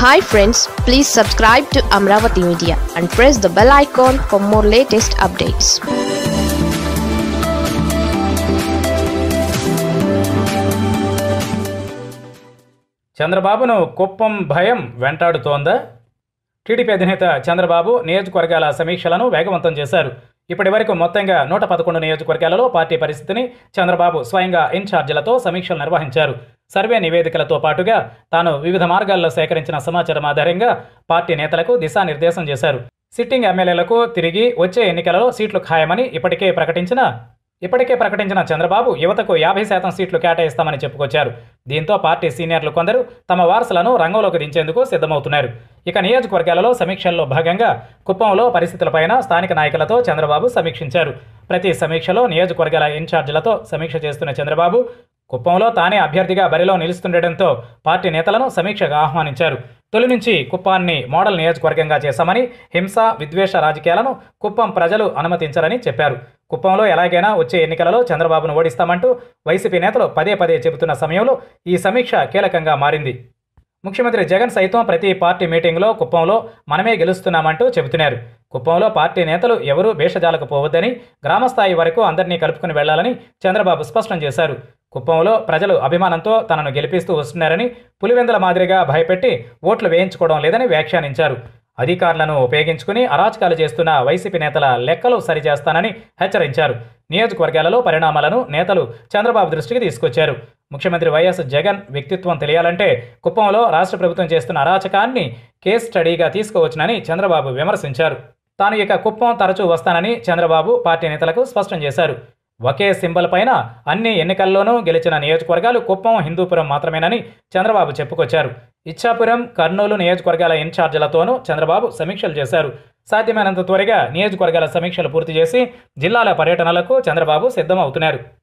hi friends please subscribe to Amaravati media and press the bell icon for more latest updates చంద్రబాబును కుప్పం భయం వెంటాడుతోందా TDP అధినేత చంద్రబాబు నియోజకవర్గాల సమీక్షలను వేగవంతం చేశారు ఇప్పటి వరకు మొత్తంగా నూట పదకొండు నియోజకవర్గాలలో పార్టీ పరిస్థితిని చంద్రబాబు స్వయంగా ఇన్ఛార్జీలతో సమీక్షలు నిర్వహించారు సర్వే నివేదికలతో పాటుగా తాను వివిధ మార్గాల్లో సేకరించిన సమాచారం ఆధారంగా పార్టీ నేతలకు దిశానిర్దేశం చేశారు సిట్టింగ్ ఎమ్మెల్యేలకు తిరిగి వచ్చే ఎన్నికలలో సీట్లు ఖాయమని ఇప్పటికే ప్రకటించిన ఇప్పటికే ప్రకటించిన చంద్రబాబు యువతకు యాభై శాతం సీట్లు కేటాయిస్తామని చెప్పుకొచ్చారు దీంతో పార్టీ సీనియర్లు కొందరు తమ వారసులను రంగంలోకి దించేందుకు సిద్ధమవుతున్నారు ఇక నియోజకవర్గాలలో సమీక్షల్లో భాగంగా కుప్పంలో పరిస్థితులపైన స్థానిక నాయకులతో చంద్రబాబు సమీక్షించారు ప్రతి సమీక్షలో నియోజకవర్గాల ఇన్ఛార్జీలతో సమీక్ష చేస్తున్న చంద్రబాబు కుప్పంలో తానే అభ్యర్థిగా బరిలో నిలుస్తుండటంతో పార్టీ నేతలను సమీక్షగా ఆహ్వానించారు తొలి నుంచి కుప్పాన్ని మోడల్ నియోజకవర్గంగా చేశామని హింస విద్వేష రాజకీయాలను కుప్పం ప్రజలు అనుమతించరని చెప్పారు కుప్పంలో ఎలాగైనా వచ్చే ఎన్నికలలో చంద్రబాబును ఓడిస్తామంటూ వైసీపీ నేతలు పదే పదే చెబుతున్న సమయంలో ఈ సమీక్ష కీలకంగా మారింది ముఖ్యమంత్రి జగన్ సైతం ప్రతి పార్టీ మీటింగ్లో కుప్పంలో మనమే గెలుస్తున్నామంటూ చెబుతున్నారు కుప్పంలో పార్టీ నేతలు ఎవరూ భేషజాలకు పోవద్దని గ్రామస్థాయి వరకు అందరినీ కలుపుకుని వెళ్లాలని చంద్రబాబు స్పష్టం చేశారు కుప్పంలో ప్రజలు అభిమానంతో తనను గెలిపిస్తూ వస్తున్నారని పులివెందుల మాదిరిగా భయపెట్టి ఓట్లు వేయించుకోవడం లేదని వ్యాఖ్యానించారు అధికారులను ఉపయోగించుకుని అరాచకాలు చేస్తున్న వైసీపీ నేతల లెక్కలు సరిచేస్తానని హెచ్చరించారు నియోజకవర్గాలలో పరిణామాలను నేతలు చంద్రబాబు దృష్టికి తీసుకొచ్చారు ముఖ్యమంత్రి వైఎస్ జగన్ వ్యక్తిత్వం తెలియాలంటే కుప్పంలో రాష్ట్ర ప్రభుత్వం చేస్తున్న అరాచకాన్ని కేస్ స్టడీగా తీసుకోవచ్చునని చంద్రబాబు విమర్శించారు తాను ఇక కుప్పం తరచూ వస్తానని చంద్రబాబు పార్టీ నేతలకు స్పష్టం చేశారు ఒకే సింబల్ పైన అన్ని ఎన్నికల్లోనూ గెలిచిన నియోజకవర్గాలు కుప్పం హిందూపురం మాత్రమేనని చంద్రబాబు చెప్పుకొచ్చారు ఇచ్చాపురం కర్నూలు నియోజకవర్గాల ఇన్ఛార్జీలతోనూ చంద్రబాబు సమీక్షలు చేశారు సాధ్యమైనంత త్వరగా నియోజకవర్గాల సమీక్షలు పూర్తి చేసి జిల్లాల పర్యటనలకు చంద్రబాబు సిద్ధమవుతున్నారు